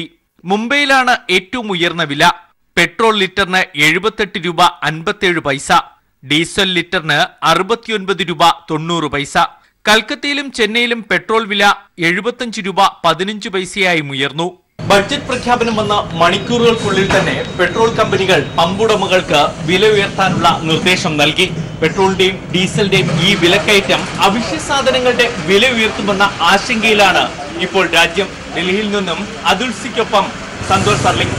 മുംബൈയിലാണ് ഏറ്റവും ഉയർന്ന വില പെട്രോൾ ലിറ്ററിന് എഴുപത്തെട്ട് രൂപ അൻപത്തേഴ് പൈസ ഡീസൽ ലിറ്ററിന് അറുപത്തിയൊൻപത് രൂപ തൊണ്ണൂറ് പൈസ കൽക്കത്തയിലും ചെന്നൈയിലും പെട്രോൾ വില എഴുപത്തഞ്ച് രൂപ പതിനഞ്ച് പൈസയായും ഉയർന്നു ബഡ്ജറ്റ് പ്രഖ്യാപനം വന്ന മണിക്കൂറുകൾക്കുള്ളിൽ തന്നെ പെട്രോൾ കമ്പനികൾ പമ്പുടമകൾക്ക് വില ഉയർത്താനുള്ള നിർദ്ദേശം നൽകി പെട്രോളിന്റെയും ഡീസലിന്റെയും ഈ വിലക്കയറ്റം അവശ്യ സാധനങ്ങളുടെ വില ഉയർത്തുമെന്ന ആശങ്കയിലാണ് ഇപ്പോൾ രാജ്യം ഡൽഹിയിൽ നിന്നും അതുൽസിക്കൊപ്പം സന്തോഷ് സർലിംഗ്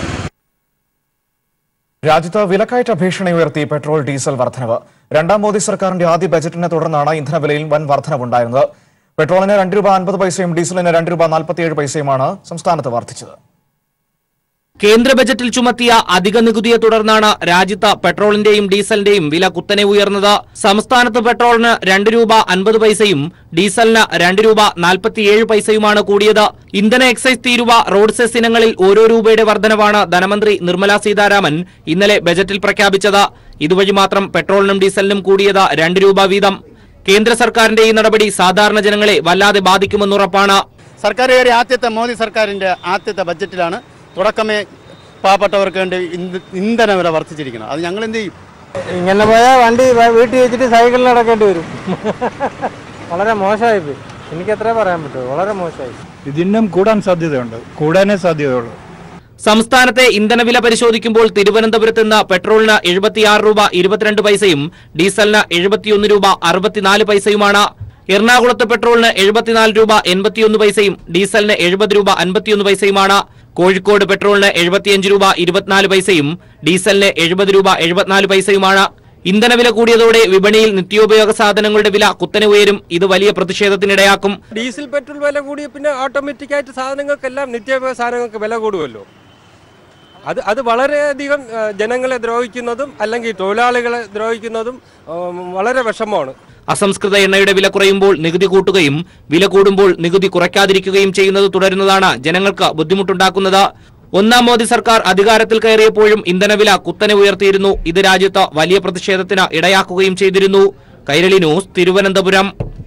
രാജ്യത്ത് വിലക്കയറ്റ ഭീഷണി ഉയർത്തി പെട്രോൾ ഡീസൽ വർധനവ് രണ്ടാം മോദി സർക്കാരിന്റെ ആദ്യ ബജറ്റിനെ തുടർന്നാണ് ഇന്ധനവിലയിൽ വൻ വർധനവുണ്ടായിരുന്നത് പെട്രോളിന് രണ്ട് രൂപ അൻപത് പൈസയും ഡീസലിന് രണ്ട് രൂപ നാൽപ്പത്തിയേഴ് പൈസയുമാണ് സംസ്ഥാനത്ത് വർദ്ധിച്ചത് കേന്ദ്ര ബജറ്റിൽ ചുമത്തിയ അധിക നികുതിയെ തുടർന്നാണ് രാജ്യത്ത് പെട്രോളിന്റെയും ഡീസലിന്റെയും വില കുത്തനെ ഉയർന്നത് സംസ്ഥാനത്ത് പെട്രോളിന് രണ്ട് രൂപ അൻപത് പൈസയും ഡീസലിന് രണ്ട് രൂപ നാൽപ്പത്തിയേഴ് പൈസയുമാണ് കൂടിയത് ഇന്ധന എക്സൈസ് തീരുവ റോഡ് സെസ് ഇനങ്ങളിൽ ഓരോ രൂപയുടെ വർധനവാണ് ധനമന്ത്രി നിർമ്മലാ സീതാരാമൻ ഇന്നലെ ബജറ്റിൽ പ്രഖ്യാപിച്ചത് ഇതുവഴി മാത്രം പെട്രോളിനും ഡീസലിനും കൂടിയത് രണ്ട് രൂപ വീതം കേന്ദ്ര സർക്കാരിന്റെ ഈ നടപടി സാധാരണ ജനങ്ങളെ വല്ലാതെ ബാധിക്കുമെന്നുറപ്പാണ് സർക്കാർ കയറി ആദ്യത്തെ മോദി സർക്കാരിൻ്റെ ആദ്യത്തെ ബഡ്ജറ്റിലാണ് തുടക്കമേ പാവപ്പെട്ടവർക്ക് വേണ്ടി ഇന്ധ- ഇന്ധന വില വർദ്ധിച്ചിരിക്കുന്നത് അത് ഞങ്ങൾ എന്ത് ചെയ്യും ഇങ്ങനെ പോയാൽ വണ്ടി വ- വീട്ടിൽ വെച്ചിട്ട് സൈക്കിളിൽ നടക്കേണ്ടി വരും വളരെ മോശമായിപ്പോയി എനിക്ക് എത്ര പറയാൻ പറ്റുമോ വളരെ മോശമായി ഇതിനും കൂടാൻ സാധ്യതയുണ്ട് കൂടാനേ സാധ്യതയുള്ളൂ സംസ്ഥാനത്തെ ഇന്ധനവില പരിശോധിക്കുമ്പോൾ തിരുവനന്തപുരത്ത് നിന്ന് പെട്രോളിന് എഴുപത്തിയാറ് രൂപ ഇരുപത്തിരണ്ട് പൈസയും ഡീസലിന് എഴുപത്തിയൊന്ന് രൂപ അറുപത്തിനാല് പൈസയുമാണ് എറണാകുളത്ത് പെട്രോളിന് എഴുപത്തിനാല് രൂപ എൺപത്തിയൊന്ന് പൈസയും ഡീസലിന് എഴുപത് രൂപ അൻപത്തിയൊന്ന് പൈസയുമാണ് കോഴിക്കോട് പെട്രോളിന് എഴുപത്തിയഞ്ച് രൂപ ഇരുപത്തിനാല് പൈസയും ഡീസലിന് എഴുപത് രൂപ എഴുപത്തിനാല് പൈസയുമാണ് ഇന്ധനവില കൂടിയതോടെ വിപണിയിൽ നിത്യോപയോഗ സാധനങ്ങളുടെ വില കുത്തനെ ഉയരും ഇത് വലിയ പ്രതിഷേധത്തിനിടയാക്കും ഡീസൽ പെട്രോൾ വില കൂടിയ പിന്നെ ഓട്ടോമാറ്റിക്കായിട്ട് സാധനങ്ങൾക്കെല്ലാം നിത്യോപയോഗ സാധനങ്ങൾക്ക് വില കൂടുമല്ലോ അത് അത് വളരെയധികം ആ, ജനങ്ങളെ ദ്രോഹിക്കുന്നതും അല്ലെങ്കിൽ തൊഴിലാളികളെ ദ്രോഹിക്കുന്നതും ആ, വളരെ വിഷമമാണ് അസംസ്കൃത എണ്ണയുടെ വില കുറയുമ്പോൾ നികുതി കൂട്ടുകയും വില കൂടുമ്പോൾ നികുതി കുറയ്ക്കാതിരിക്കുകയും ചെയ്യുന്നത് തുടരുന്നതാണ് ജനങ്ങൾക്ക് ബുദ്ധിമുട്ടുണ്ടാക്കുന്നത് ഒന്നാം മോദി സർക്കാർ അധികാരത്തിൽ കയറിയപ്പോഴും ഇന്ധനവില കുത്തനെ ഉയർത്തിയിരുന്നു ഇത് രാജ്യത്ത് വലിയ പ്രതിഷേധത്തിന് ഇടയാക്കുകയും ചെയ്തിരുന്നു കൈരളി ന്യൂസ് തിരുവനന്തപുരം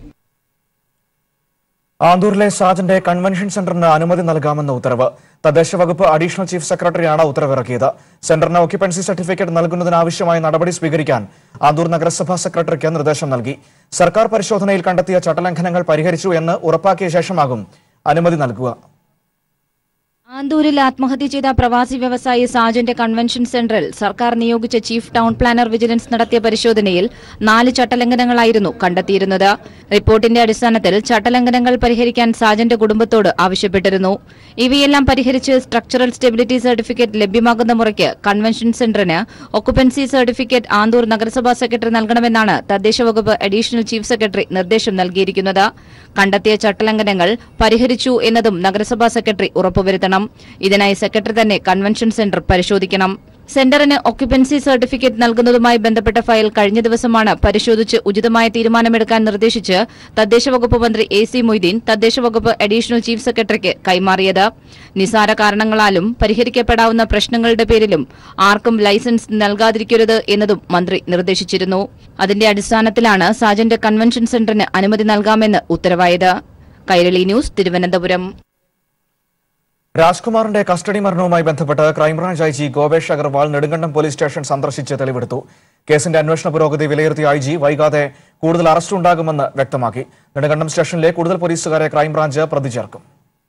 ആന്തൂരിലെ സാജന്റെ കൺവെൻഷൻ സെന്ററിന് അനുമതി നൽകാമെന്ന ഉത്തരവ് തദ്ദേശ വകുപ്പ് അഡീഷണൽ ചീഫ് സെക്രട്ടറിയാണ് ഉത്തരവിറക്കിയത് സെന്ററിന് ഓക്യുപ്പൻസി സർട്ടിഫിക്കറ്റ് നൽകുന്നതിനാവശ്യമായ നടപടി സ്വീകരിക്കാൻ ആന്തൂർ നഗരസഭാ സെക്രട്ടറിക്ക് നിർദ്ദേശം നൽകി സർക്കാർ പരിശോധനയിൽ കണ്ടെത്തിയ ചട്ടലംഘനങ്ങൾ പരിഹരിച്ചു എന്ന് ഉറപ്പാക്കിയ ശേഷമാകും അനുമതി നൽകുക ആന്തൂരിൽ ആത്മഹത്യ ചെയ്ത പ്രവാസി വ്യവസായി സാജന്റെ കൺവെൻഷൻ സെന്ററിൽ സർക്കാർ നിയോഗിച്ച ചീഫ് ടൗൺ പ്ലാനർ വിജിലൻസ് നടത്തിയ പരിശോധനയിൽ നാല് ചട്ടലംഘനങ്ങളായിരുന്നു കണ്ടെത്തിയിരുന്നത് റിപ്പോർട്ടിന്റെ അടിസ്ഥാനത്തിൽ ചട്ടലംഘനങ്ങൾ പരിഹരിക്കാൻ സാജന്റെ കുടുംബത്തോട് ആവശ്യപ്പെട്ടിരുന്നു ഇവയെല്ലാം പരിഹരിച്ച് സ്ട്രക്ചറൽ സ്റ്റെബിലിറ്റി സർട്ടിഫിക്കറ്റ് ലഭ്യമാകുന്ന മുറയ്ക്ക് കൺവെൻഷൻ സെന്ററിന് ഒക്കുപ്പൻസി സർട്ടിഫിക്കറ്റ് ആന്തൂർ നഗരസഭാ സെക്രട്ടറി നൽകണമെന്നാണ് തദ്ദേശ വകുപ്പ് അഡീഷണൽ ചീഫ് സെക്രട്ടറി നിർദ്ദേശം നൽകിയിരിക്കുന്നത് കണ്ടെത്തിയ ചട്ടലംഘനങ്ങൾ പരിഹരിച്ചു എന്നതും നഗരസഭാ സെക്രട്ടറി ഉറപ്പുവരുത്തണം ഇതിനായി സെക്രട്ടറി തന്നെ കൺവെൻഷൻ സെന്റർ പരിശോധിക്കണം സെന്ററിന് ഒക്യുപ്പൻസി സർട്ടിഫിക്കറ്റ് നൽകുന്നതുമായി ബന്ധപ്പെട്ട ഫയൽ കഴിഞ്ഞ ദിവസമാണ് പരിശോധിച്ച് ഉചിതമായ തീരുമാനമെടുക്കാൻ നിർദ്ദേശിച്ച് തദ്ദേശ വകുപ്പ് മന്ത്രി എ സി മൊയ്തീൻ തദ്ദേശ വകുപ്പ് അഡീഷണൽ ചീഫ് സെക്രട്ടറിക്ക് കൈമാറിയത് നിസാര കാരണങ്ങളാലും പരിഹരിക്കപ്പെടാവുന്ന പ്രശ്നങ്ങളുടെ പേരിലും ആർക്കും ലൈസൻസ് നൽകാതിരിക്കരുത് എന്നതും മന്ത്രി നിർദ്ദേശിച്ചിരുന്നു അതിന്റെ അടിസ്ഥാനത്തിലാണ് സാജന്റെ കൺവെൻഷൻ സെന്ററിന് അനുമതി നൽകാമെന്ന് ഉത്തരവായത് കൈരളി ന്യൂസ് തിരുവനന്തപുരം രാജ്കുമാറിന്റെ കസ്റ്റഡി മരണവുമായി ബന്ധപ്പെട്ട് crime branch I G Gopesh Agarwal Nedumkandam police station സന്ദർശിച്ച് തെളിവെടുത്തു കേസിന്റെ അന്വേഷണ പുരോഗതി വിലയിരുത്തിയ ഐ ജി വൈകാതെ കൂടുതൽ അറസ്റ്റ് ഉണ്ടാകുമെന്ന് വ്യക്തമാക്കി നെടുങ്കണ്ടം സ്റ്റേഷനിലെ കൂടുതൽ പോലീസുകാരെ ക്രൈംബ്രാഞ്ച് പ്രതി ചേർക്കും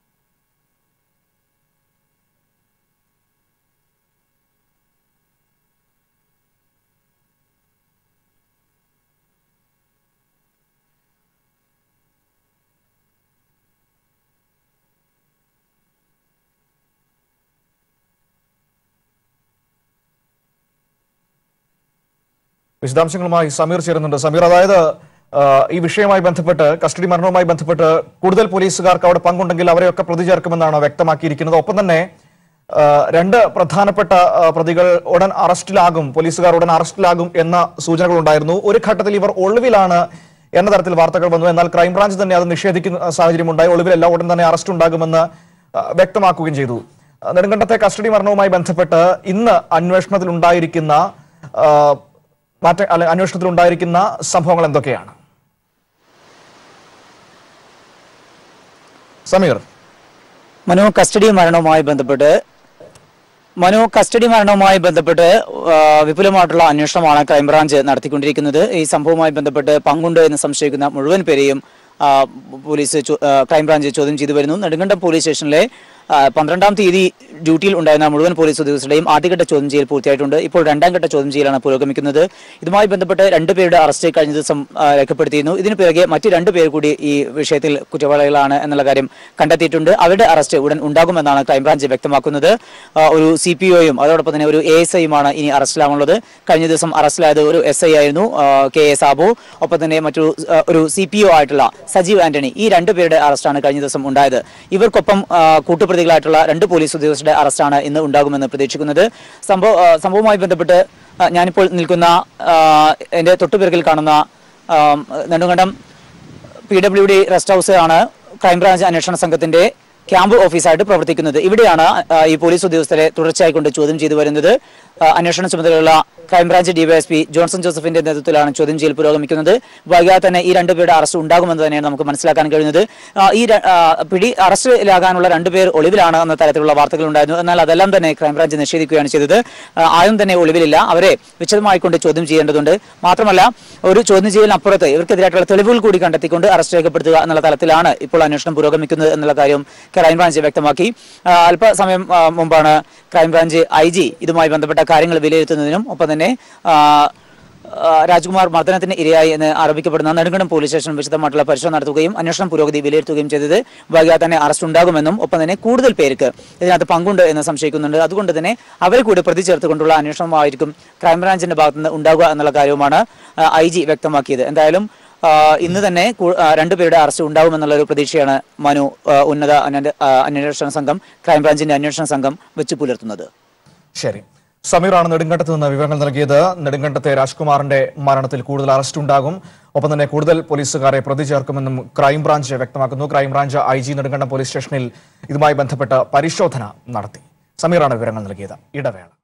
വിശദാംശങ്ങളുമായി സമീർ ചേരുന്നുണ്ട് സമീർ അതായത് ആ, ഈ വിഷയവുമായി ബന്ധപ്പെട്ട് കസ്റ്റഡി മരണവുമായി ബന്ധപ്പെട്ട് കൂടുതൽ പോലീസുകാർക്ക് അവിടെ പങ്കുണ്ടെങ്കിൽ അവരെയൊക്കെ പ്രതി ചേർക്കുമെന്നാണ് വ്യക്തമാക്കിയിരിക്കുന്നത് ഒപ്പം തന്നെ ആ, രണ്ട് പ്രധാനപ്പെട്ട ആ, പ്രതികൾ ഉടൻ അറസ്റ്റിലാകും പോലീസുകാർ ഉടൻ അറസ്റ്റിലാകും എന്ന സൂചനകൾ ഉണ്ടായിരുന്നു ഒരു ഘട്ടത്തിൽ ഇവർ ഒളിവിലാണ് എന്ന തരത്തിൽ വാർത്തകൾ വന്നു എന്നാൽ ക്രൈംബ്രാഞ്ച് തന്നെ അത് നിഷേധിക്കുന്ന സാഹചര്യമുണ്ടായി ഒളിവിലല്ല ഉടൻ തന്നെ അറസ്റ്റ് ഉണ്ടാകുമെന്ന് ആ, വ്യക്തമാക്കുകയും ചെയ്തു ആ, നെടുങ്കണ്ടത്തെ കസ്റ്റഡി മരണവുമായി ബന്ധപ്പെട്ട് ഇന്ന് അന്വേഷണത്തിൽ ഉണ്ടായിരിക്കുന്ന ആ, മാറ്റ അല്ലെ അന്വേഷണത്തിൽ ഉണ്ടായിരിക്കുന്ന സംഭവങ്ങൾ എന്തൊക്കെയാണ് സമീർ മനു കസ്റ്റഡി മരണവുമായി ബന്ധപ്പെട്ട് മനു കസ്റ്റഡി മരണവുമായി ബന്ധപ്പെട്ട് ആ, വിപുലമായിട്ടുള്ള അന്വേഷണമാണ് ക്രൈംബ്രാഞ്ച് നടത്തിക്കൊണ്ടിരിക്കുന്നത് ഈ സംഭവവുമായി ബന്ധപ്പെട്ട് പങ്കുണ്ട് എന്ന് സംശയിക്കുന്ന മുഴുവൻ പേരെയും ആ, പോലീസ് ചോ- ആ, ക്രൈംബ്രാഞ്ച് ചോദ്യം ചെയ്തു വരുന്നു നെടുങ്കണ്ടം പോലീസ് സ്റ്റേഷനിലെ ആ, പന്ത്രണ്ടാം തീയതി ഡ്യൂട്ടിയിൽ ഉണ്ടായിരുന്ന മുഴുവൻ പോലീസ് ഉദ്യോഗസ്ഥരുടെയും ആദ്യഘട്ട ചോദ്യം ചെയ്യൽ പൂർത്തിയായിട്ടുണ്ട് ഇപ്പോൾ രണ്ടാം ഘട്ട ചോദ്യം ചെയ്യലാണ് പുരോഗമിക്കുന്നത് ഇതുമായി ബന്ധപ്പെട്ട് രണ്ടുപേരുടെ അറസ്റ്റ് കഴിഞ്ഞ ദിവസം ആ, രേഖപ്പെടുത്തിയിരുന്നു ഇതിനു പിറകെ മറ്റ് രണ്ടു പേർ കൂടി ഈ വിഷയത്തിൽ കുറ്റവാളികളാണ് എന്നുള്ള കാര്യം കണ്ടെത്തിയിട്ടുണ്ട് അവരുടെ അറസ്റ്റ് ഉടൻ ഉണ്ടാകുമെന്നാണ് ക്രൈംബ്രാഞ്ച് വ്യക്തമാക്കുന്നത് ആ, ഒരു സി പി ഒയും അതോടൊപ്പം തന്നെ ഒരു എ എസ് ഐയുമാണ് ഇനി അറസ്റ്റിലാവുന്നത് കഴിഞ്ഞ ദിവസം അറസ്റ്റിലായത് ഒരു എസ് ഐ ആയിരുന്നു ആ, കെ എ സാബു ഒപ്പം തന്നെ മറ്റൊരു ആ, ഒരു സി പി ഒ ആയിട്ടുള്ള സജീവ് ആന്റണി ഈ രണ്ടു പേരുടെ അറസ്റ്റാണ് കഴിഞ്ഞ ദിവസം ഉണ്ടായത് ഇവർക്കൊപ്പം ആ, കൂട്ടുപ്രതികളായിട്ടുള്ള രണ്ട് പോലീസ് ഉദ്യോഗസ്ഥരുടെ അറസ്റ്റാണ് ഇന്ന് ഉണ്ടാകുമെന്ന് പ്രതീക്ഷിക്കുന്നത് സംഭവ ആ, സംഭവവുമായി ബന്ധപ്പെട്ട് ആ, ഞാനിപ്പോൾ നിൽക്കുന്ന ആ, എൻ്റെ തൊട്ടുപിറകിൽ കാണുന്ന ആ, Nedumkandam P W D rest house ആണ് ക്രൈംബ്രാഞ്ച് അന്വേഷണ സംഘത്തിന്റെ ക്യാമ്പ് ഓഫീസായിട്ട് പ്രവർത്തിക്കുന്നത് ഇവിടെയാണ് ആ, ഈ പോലീസ് ഉദ്യോഗസ്ഥരെ തുടർച്ചയായി കൊണ്ട് ചോദ്യം ചെയ്തു വരുന്നത് ആ, അന്വേഷണ ചുമതലയുള്ള ക്രൈംബ്രാഞ്ച് ഡിവൈഎസ്പി ജോൺസൺ ജോസഫിന്റെ നേതൃത്വത്തിലാണ് ചോദ്യം ചെയ്യൽ പുരോഗമിക്കുന്നത് വൈകാതെ തന്നെ ഈ രണ്ടുപേരുടെ അറസ്റ്റ് ഉണ്ടാകുമെന്ന് തന്നെയാണ് നമുക്ക് മനസ്സിലാക്കാൻ കഴിയുന്നത് ആ, ഈ ര- ആ, പിടി അറസ്റ്റിലാകാനുള്ള രണ്ടുപേർ ഒളിവിലാണ് എന്ന തരത്തിലുള്ള വാർത്തകൾ ഉണ്ടായിരുന്നു എന്നാൽ അതെല്ലാം തന്നെ ക്രൈംബ്രാഞ്ച് നിഷേധിക്കുകയാണ് ചെയ്തത് ആ, ആരും തന്നെ ഒളിവിലില്ല അവരെ വിശദമായിക്കൊണ്ട് ചോദ്യം ചെയ്യേണ്ടതുണ്ട് മാത്രമല്ല ഒരു ചോദ്യം ചെയ്യലിനപ്പുറത്ത് ഇവർക്കെതിരായിട്ടുള്ള തെളിവുകൾ കൂടി കണ്ടെത്തിക്കൊണ്ട് അറസ്റ്റ് രേഖപ്പെടുത്തുക എന്നുള്ള തലത്തിലാണ് ഇപ്പോൾ അന്വേഷണം പുരോഗമിക്കുന്നത് എന്നുള്ള കാര്യം ക്രൈംബ്രാഞ്ച് വ്യക്തമാക്കി ആ, അല്പസമയം ആ, മുമ്പാണ് ക്രൈംബ്രാഞ്ച് ഐ ജി ഇതുമായി ബന്ധപ്പെട്ട കാര്യങ്ങൾ വിലയിരുത്തുന്നതിനും ഒപ്പം തന്നെ ആ, ആ, രാജ്കുമാർ മർദ്ദനത്തിന് ഇരയായി എന്ന് ആരോപിക്കപ്പെടുന്ന നെടുങ്കണ്ടം പോലീസ് സ്റ്റേഷൻ വിശദമായിട്ടുള്ള പരിശോധന നടത്തുകയും അന്വേഷണം പുരോഗതി വിലയിരുത്തുകയും ചെയ്തത് വൈകാതെ തന്നെ അറസ്റ്റ് ഉണ്ടാകുമെന്നും ഒപ്പം തന്നെ കൂടുതൽ പേർക്ക് ഇതിനകത്ത് പങ്കുണ്ട് എന്ന് സംശയിക്കുന്നുണ്ട് അതുകൊണ്ട് തന്നെ അവരെ കൂടി പ്രതി ചേർത്തുകൊണ്ടുള്ള അന്വേഷണമായിരിക്കും ക്രൈംബ്രാഞ്ചിന്റെ ഭാഗത്തുനിന്ന് ഉണ്ടാകുക എന്നുള്ള കാര്യവുമാണ് ഐ ജി വ്യക്തമാക്കിയത് എന്തായാലും ആ, ഇന്ന് തന്നെ കൂ- ആ, രണ്ടുപേരുടെ അറസ്റ്റ് ഉണ്ടാകുമെന്നുള്ള ഒരു പ്രതീക്ഷയാണ് മനു ആ, ഉന്നത അന്വേ- ആ, അന്വേഷണ സംഘം ക്രൈംബ്രാഞ്ചിന്റെ അന്വേഷണ സംഘം വെച്ച് പുലർത്തുന്നത് ശരി സമീറാണ് നെടുങ്കണ്ടത്ത് നിന്ന് വിവരങ്ങൾ നൽകിയത് നെടുങ്കണ്ടത്തെ രാജ്കുമാറിന്റെ മരണത്തിൽ കൂടുതൽ അറസ്റ്റ് ഉണ്ടാകും ഒപ്പം തന്നെ കൂടുതൽ പോലീസുകാരെ പ്രതി ചേർക്കുമെന്നും ക്രൈംബ്രാഞ്ച് വ്യക്തമാക്കുന്നു crime branch I G Nedumkandam police സ്റ്റേഷനിൽ ഇതുമായി ബന്ധപ്പെട്ട് പരിശോധന നടത്തി സമീറാണ് വിവരങ്ങൾ നൽകിയത് ഇടവേള